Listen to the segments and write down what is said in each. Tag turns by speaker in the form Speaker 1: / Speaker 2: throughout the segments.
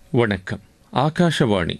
Speaker 1: வணக்கம் ஆகாஷவாணி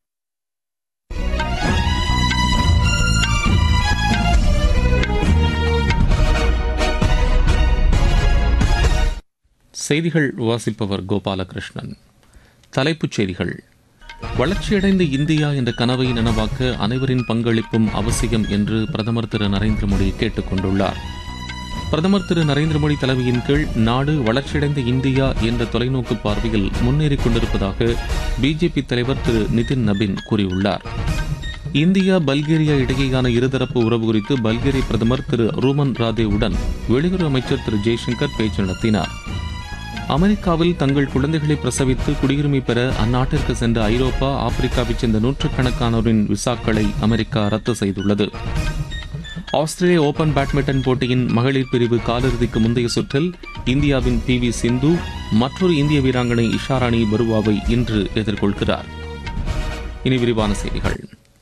Speaker 1: செய்திகள் வாசிப்பவர் கோபாலகிருஷ்ணன் தலைப்புச் செய்திகள் வளர்ச்சியடைந்த இந்தியா என்ற கனவை நனவாக்க அனைவரின் பங்களிப்பும் அவசியம் என்று பிரதமர் திரு நரேந்திர மோடி கேட்டுக் கொண்டுள்ளார் பிரதமர் திரு நரேந்திர மோடி தலைமையின் கீழ் நாடு வளர்ச்சியடைந்த இந்தியா என்ற தொலைநோக்கு பார்வையில் முன்னேறிக் கொண்டிருப்பதாக பிஜேபி தலைவர் திரு நிதின் நபின் கூறியுள்ளார் இந்தியா பல்கேரியா இடையேயான இருதரப்பு உறவு குறித்து பல்கேரிய பிரதமர் திரு ரூமன் ராதேவுடன் வெளியுறவு அமைச்சர் திரு ஜெய்சங்கர் பேச்சு நடத்தினார் அமெரிக்காவில் தங்கள் குழந்தைகளை பிரசவித்து குடியுரிமை பெற அந்நாட்டிற்கு சென்ற ஐரோப்பா ஆப்பிரிக்காவைச் சேர்ந்த நூற்றுக்கணக்கானோரின் விசாக்களை அமெரிக்கா ரத்து செய்துள்ளது ஆஸ்திரேலிய ஓபன் பேட்மிண்டன் போட்டியின் மகளிர் பிரிவு காலிறுதிக்கு முந்தைய சுற்றில் இந்தியாவின் பி வி சிந்து மற்றொரு இந்திய வீராங்கனை இஷாராணி பருவாவை இன்று எதிர்கொள்கிறார் இனி விரிவான செய்திகள்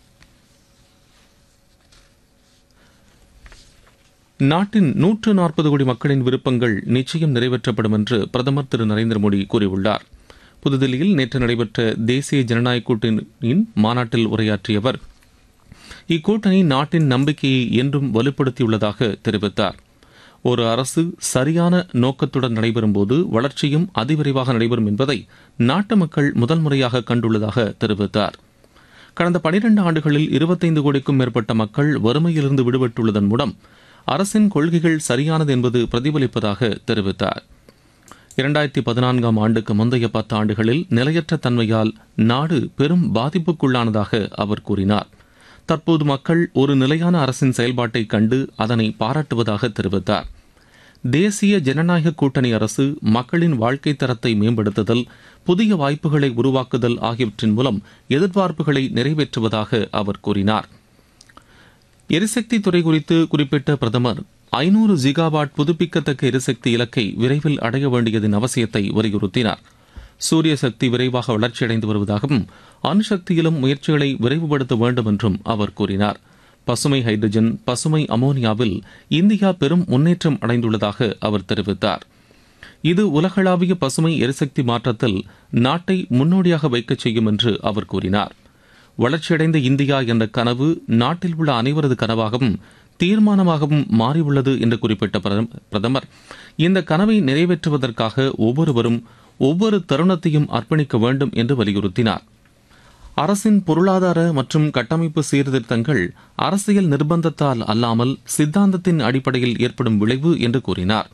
Speaker 1: நாட்டின் நூற்று நாற்பது கோடி மக்களின் விருப்பங்கள் நிச்சயம் நிறைவேற்றப்படும் என்று பிரதமர் திரு நரேந்திர மோடி கூறியுள்ளார் புதுதில்லியில் நேற்று நடைபெற்ற தேசிய ஜனநாயக கூட்டணியின் மாநாட்டில் உரையாற்றிய அவர் இக்கூட்டணி நாட்டின் நம்பிக்கையை என்றும் வலுப்படுத்தியுள்ளதாக தெரிவித்தார் ஒரு அரசு சரியான நோக்கத்துடன் நடைபெறும்போது வளர்ச்சியும் அதிவிரைவாக நடைபெறும் என்பதை நாட்டு மக்கள் முதல் முறையாக கண்டுள்ளதாக தெரிவித்தார் கடந்த பனிரெண்டு ஆண்டுகளில் இருபத்தைந்து கோடிக்கும் மேற்பட்ட மக்கள் வறுமையிலிருந்து விடுபட்டுள்ளதன் மூலம் அரசின் கொள்கைகள் சரியானது என்பது பிரதிபலிப்பதாக தெரிவித்தார் இரண்டாயிரத்தி பதினான்காம் ஆண்டுக்கு முந்தைய பத்து ஆண்டுகளில் நிலையற்ற தன்மையால் நாடு பெரும் பாதிப்புக்குள்ளானதாக அவர் கூறினார் தற்போது மக்கள் ஒரு நிலையான அரசின் செயல்பாட்டை கண்டு அதனை பாராட்டுவதாக தெரிவித்தார் தேசிய ஜனநாயக கூட்டணி அரசு மக்களின் வாழ்க்கை தரத்தை மேம்படுத்துதல் புதிய வாய்ப்புகளை உருவாக்குதல் ஆகியவற்றின் மூலம் எதிர்பார்ப்புகளை நிறைவேற்றுவதாக அவர் கூறினார் எரிசக்தி துறை குறித்து குறிப்பிட்ட பிரதமர் ஐநூறு ஜிகாவாட் புதுப்பிக்கத்தக்க எரிசக்தி இலக்கை விரைவில் அடைய வேண்டியதன் அவசியத்தை வலியுறுத்தினார் சூரிய சக்தி விரைவாக வளர்ச்சியடைந்து வருவதாகவும் அணுசக்தியிலும் முயற்சிகளை விரைவுபடுத்த வேண்டும் என்றும் அவர் கூறினார் பசுமை ஹைட்ரஜன் பசுமை அமோனியாவில் இந்தியா பெரும் முன்னேற்றம் அடைந்துள்ளதாக அவர் தெரிவித்தார் இது உலகளாவிய பசுமை எரிசக்தி மாற்றத்தில் நாட்டை முன்னோடியாக வைக்கச் செய்யும் என்று அவர் கூறினார் வளர்ச்சியடைந்த இந்தியா என்ற கனவு நாட்டில் உள்ள அனைவரது கனவாகவும் தீர்மானமாகவும் மாறியுள்ளது என்று குறிப்பிட்ட பிரதமர் இந்த கனவை நிறைவேற்றுவதற்காக ஒவ்வொருவரும் ஒவ்வொரு தருணத்தையும் அர்ப்பணிக்க வேண்டும் என்று வலியுறுத்தினார் அரசின் பொருளாதார மற்றும் கட்டமைப்பு சீர்திருத்தங்கள் அரசியல் நிர்பந்தத்தால் அல்லாமல் சித்தாந்தத்தின் அடிப்படையில் ஏற்படும் விளைவு என்று கூறினார்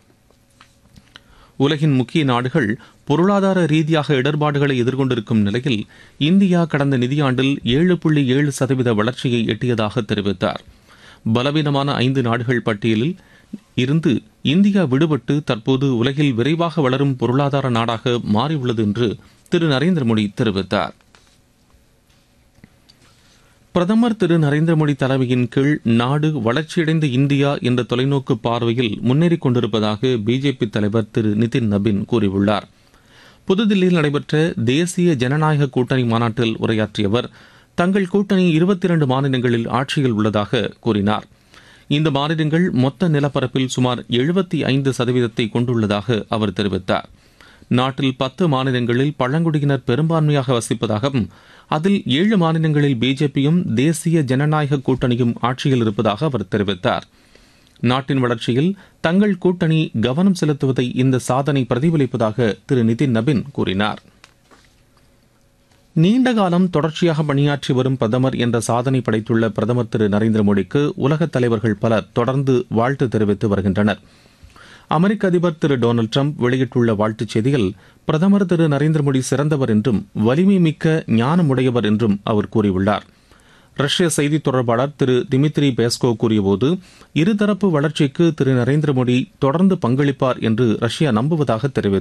Speaker 1: உலகின் முக்கிய நாடுகள் பொருளாதார ரீதியாக இடர்பாடுகளை எதிர்கொண்டிருக்கும் நிலையில் இந்தியா கடந்த நிதியாண்டில் ஏழு புள்ளி ஏழு சதவீத வளர்ச்சியை எட்டியதாக தெரிவித்தார் பலவீனமான ஐந்து நாடுகள் பட்டியலில் இருந்து இந்தியா விடுபட்டு தற்போது உலகில் விரைவாக வளரும் பொருளாதார நாடாக மாறியுள்ளது என்று திரு நரேந்திர மோடி தெரிவித்தார் பிரதமர் திரு நரேந்திர மோடி தலைமையின் கீழ் நாடு வளர்ச்சியடைந்த இந்தியா என்ற தொலைநோக்கு பார்வையில் முன்னேறிக் கொண்டிருப்பதாக பிஜேபி தலைவர் திரு நிதின் நபின் கூறியுள்ளார் புதுதில்லியில் நடைபெற்ற தேசிய ஜனநாயக கூட்டணி மாநாட்டில் உரையாற்றிய அவர் தங்கள் கூட்டணி இருபத்தி இரண்டு மாநிலங்களில் ஆட்சியில் உள்ளதாக கூறினார் இந்த மாநிலங்கள் மொத்த நிலப்பரப்பில் சுமார் எழுபத்தி ஐந்து சதவீதத்தை கொண்டுள்ளதாக அவர் தெரிவித்தார் நாட்டில் பத்து மாநிலங்களில் பழங்குடியினர் பெரும்பான்மையாக வசிப்பதாகவும் அதில் ஏழு மாநிலங்களில் பிஜேபியும் தேசிய ஜனநாயக கூட்டணியும் ஆட்சியில் இருப்பதாக அவர் தெரிவித்தார் நாட்டின் வளர்ச்சியில் தங்கள் கூட்டணி கவனம் செலுத்துவதை இந்த சாதனை பிரதிபலிப்பதாக திரு நிதின் நபின் கூறினார் நீண்ட காலம் தொடர்ச்சியாக பணியாற்றி வரும் பிரதமர் என்ற சாதனை படைத்துள்ள பிரதமர் திரு நரேந்திர மோடிக்கு உலகத் தலைவர்கள் பலர் தொடர்ந்து வாழ்த்து தெரிவித்து வருகின்றனர் அமெரிக்க அதிபர் திரு டொனால்டு டிரம்ப் வெளியிட்டுள்ள வாழ்த்துச் செய்தியில் பிரதமர் திரு நரேந்திர மோடி சிறந்தவர் என்றும் வலிமை மிக்க ஞானமுடையவர் என்றும் அவர் கூறியுள்ளார் ரஷ்ய செய்தி தொடர்பாளர் திரு திமித்ரி பேஸ்கோ கூறியபோது இருதரப்பு வளர்ச்சிக்கு திரு நரேந்திர மோடி தொடர்ந்து பங்களிப்பார் என்று ரஷ்யா நம்புவதாக தெரிவித்தார்